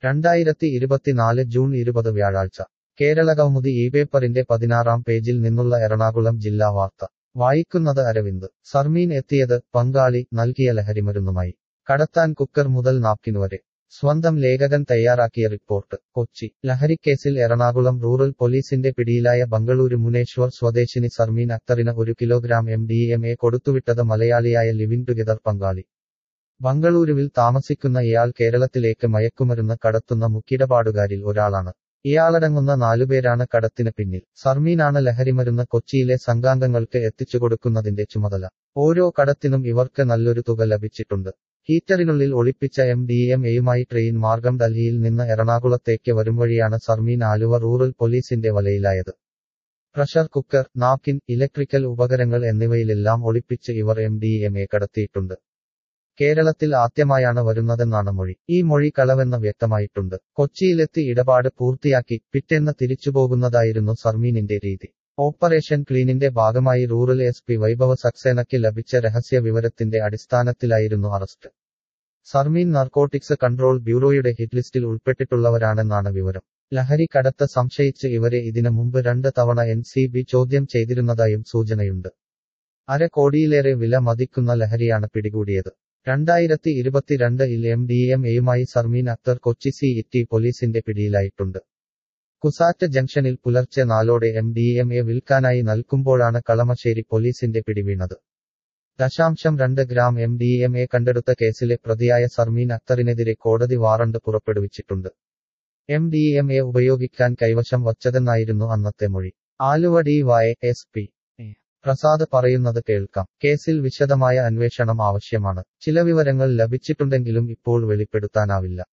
രണ്ടായിരത്തി ഇരുപത്തിനാല് ജൂൺ ഇരുപത് വ്യാഴാഴ്ച കേരളകൗമുദി ഈ പേപ്പറിന്റെ പതിനാറാം പേജിൽ നിന്നുള്ള എറണാകുളം ജില്ലാ വാർത്ത വായിക്കുന്നത് അരവിന്ദ് സർമീൻ എത്തിയത് പങ്കാളി നൽകിയ ലഹരിമരുന്നുമായി കടത്താൻ കുക്കർ മുതൽ നാപ്കിൻ വരെ സ്വന്തം ലേഖകൻ തയ്യാറാക്കിയ റിപ്പോർട്ട് കൊച്ചി ലഹരിക്കേസിൽ എറണാകുളം റൂറൽ പോലീസിന്റെ പിടിയിലായ ബംഗളൂരു മുനേശ്വർ സ്വദേശിനി സർമീൻ അക്തറിന് ഒരു kilogram M D M A കൊടുത്തുവിട്ടത് മലയാളിയായ ലിവിംഗ് ടുഗെദർ പങ്കാളി ബംഗളൂരുവിൽ താമസിക്കുന്ന ഇയാൾ കേരളത്തിലേക്ക് മയക്കുമരുന്ന് കടത്തുന്ന മുക്കിടപാടുകാരിൽ ഒരാളാണ് ഇയാളടങ്ങുന്ന നാലുപേരാണ് കടത്തിന് പിന്നിൽ സർമീനാണ് ലഹരിമരുന്ന് കൊച്ചിയിലെ സംഘാംഗങ്ങൾക്ക് എത്തിച്ചുകൊടുക്കുന്നതിന്റെ ചുമതല ഓരോ കടത്തിനും ഇവർക്ക് നല്ലൊരു തുക ലഭിച്ചിട്ടുണ്ട് ഹീറ്ററിനുള്ളിൽ ഒളിപ്പിച്ച എം ഡി എം എയുമായി ട്രെയിൻ മാർഗം ഡൽഹിയിൽ നിന്ന് എറണാകുളത്തേക്ക് വരുംവഴിയാണ് സർമീൻ ആലുവ റൂറൽ പോലീസിന്റെ വലയിലായത് പ്രഷർ കുക്കർ നാപ്കിൻ ഇലക്ട്രിക്കൽ ഉപകരണങ്ങൾ എന്നിവയിലെല്ലാം ഒളിപ്പിച്ച് ഇവർ എം ഡി എം എ കടത്തിയിട്ടുണ്ട് കേരളത്തിൽ ആദ്യമായാണ് വരുന്നതെന്നാണ് മൊഴി ഈ മൊഴി കളവെന്ന് വ്യക്തമായിട്ടുണ്ട് കൊച്ചിയിലെത്തി ഇടപാട് പൂർത്തിയാക്കി പിറ്റേന്ന് തിരിച്ചുപോകുന്നതായിരുന്നു സർമീനിന്റെ രീതി ഓപ്പറേഷൻ ക്ലീനിന്റെ ഭാഗമായി റൂറൽ എസ് പി വൈഭവ സക്സേനയ്ക്ക് ലഭിച്ച രഹസ്യ വിവരത്തിന്റെ അടിസ്ഥാനത്തിലായിരുന്നു അറസ്റ്റ് സർമീൻ നാർക്കോട്ടിക്സ് കൺട്രോൾ ബ്യൂറോയുടെ ഹിറ്റ് ലിസ്റ്റിൽ ഉൾപ്പെട്ടിട്ടുള്ളവരാണെന്നാണ് വിവരം ലഹരി കടത്ത് സംശയിച്ച് ഇവരെ ഇതിനു മുമ്പ് രണ്ട് തവണ എൻ സി ബി ചോദ്യം ചെയ്തിരുന്നതായും സൂചനയുണ്ട് അര കോടിയിലേറെ വില മതിക്കുന്ന ലഹരിയാണ് പിടികൂടിയത് രണ്ടായിരത്തി ഇരുപത്തിരണ്ടിൽ എം ഡി എം എയുമായി സർമീൻ അക്തർ കൊച്ചി സി ഇറ്റി പോലീസിന്റെ പിടിയിലായിട്ടുണ്ട് കുസാറ്റ് ജംഗ്ഷനിൽ പുലർച്ചെ നാലോടെ എം ഡി എം എ വിൽക്കാനായി നൽകുമ്പോഴാണ് കളമശ്ശേരി പോലീസിന്റെ പിടിവീണത് ദശാംശം രണ്ട് gram M D M A കണ്ടെടുത്ത കേസിലെ പ്രതിയായ സർമീൻ അക്തറിനെതിരെ കോടതി വാറണ്ട് പുറപ്പെടുവിച്ചിട്ടുണ്ട് എം ഡി എം എ ഉപയോഗിക്കാൻ കൈവശം വച്ചതെന്നായിരുന്നു അന്നത്തെ മൊഴി Aluva D Y S P Prasad പറയുന്നത് കേൾക്കാം കേസിൽ വിശദമായ അന്വേഷണം ആവശ്യമാണ് ചില വിവരങ്ങൾ ലഭിച്ചിട്ടുണ്ടെങ്കിലും ഇപ്പോൾ വെളിപ്പെടുത്താനാവില്ല